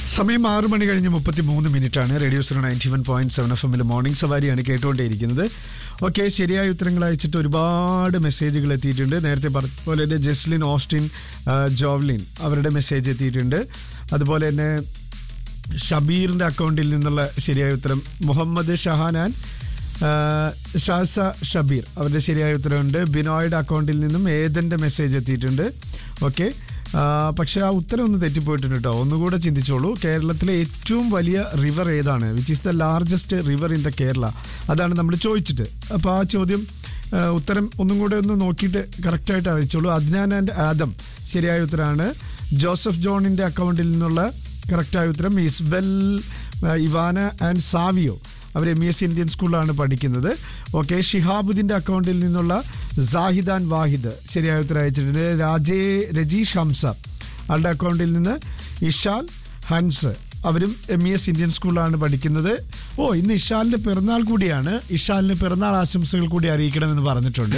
സമയം ആറ് മണി കഴിഞ്ഞ് മുപ്പത്തി മൂന്ന് മിനിറ്റ് ആണ് radio zero ninety one point seven F എമ്മിൽ മോർണിംഗ് സവാരിയാണ് കേട്ടുകൊണ്ടേയിരിക്കുന്നത് ഓക്കെ ശരിയായ ഉത്തരങ്ങൾ അയച്ചിട്ട് ഒരുപാട് മെസ്സേജുകൾ എത്തിയിട്ടുണ്ട് നേരത്തെ പറഞ്ഞ പോലെ തന്നെ ജസ്ലിൻ ഓസ്റ്റിൻ ആ, ജോവ്ലിൻ അവരുടെ മെസ്സേജ് എത്തിയിട്ടുണ്ട് അതുപോലെ തന്നെ ഷബീറിന്റെ അക്കൗണ്ടിൽ നിന്നുള്ള ശരിയായ ഉത്തരം മുഹമ്മദ് ഷഹാനാൻ ആ, ഷാസ ഷബീർ അവരുടെ ശരിയായ ഉത്തരവുണ്ട് ബിനോയുടെ അക്കൗണ്ടിൽ നിന്നും ഏതന്റെ മെസ്സേജ് എത്തിയിട്ടുണ്ട് ഓക്കെ പക്ഷെ ആ ഉത്തരം ഒന്ന് തെറ്റിപ്പോയിട്ടുണ്ട് കേട്ടോ ഒന്നുകൂടെ ചിന്തിച്ചോളൂ കേരളത്തിലെ ഏറ്റവും വലിയ റിവർ ഏതാണ് which is the largest river in the Kerala അതാണ് നമ്മൾ ചോദിച്ചിട്ട് അപ്പോൾ ആ ചോദ്യം ആ, ഉത്തരം ഒന്നും കൂടെ ഒന്ന് നോക്കിയിട്ട് കറക്റ്റായിട്ട് അറിയിച്ചോളൂ അദ്നാൻ ആൻഡ് ആദം ശരിയായ ഉത്തരമാണ് ജോസഫ് ജോണിന്റെ അക്കൗണ്ടിൽ നിന്നുള്ള കറക്റ്റായ ഉത്തരം ഇസ്ബൽ ആ, ഇവാന ആൻഡ് സാവിയോ അവർ എം എസ് ഇന്ത്യൻ സ്കൂളിലാണ് പഠിക്കുന്നത് ഓക്കെ ഷിഹാബുദ്ദീൻ്റെ അക്കൗണ്ടിൽ നിന്നുള്ള സാഹിദാൻ വാഹിദ് ശരിയായ ഉത്തരം അയച്ചിട്ടുണ്ട് രാജേ രജീഷ് ഹംസ ആളുടെ അക്കൗണ്ടിൽ നിന്ന് ഇഷാൽ ഹൻസ് അവരും എം ഇ എസ് ഇന്ത്യൻ സ്കൂളിലാണ് പഠിക്കുന്നത് ഓ ഇന്ന് ഇഷാലിന്റെ പിറന്നാൾ കൂടിയാണ് ഇഷാലിന് പിറന്നാൾ ആശംസകൾ കൂടി അറിയിക്കണമെന്ന് പറഞ്ഞിട്ടുണ്ട്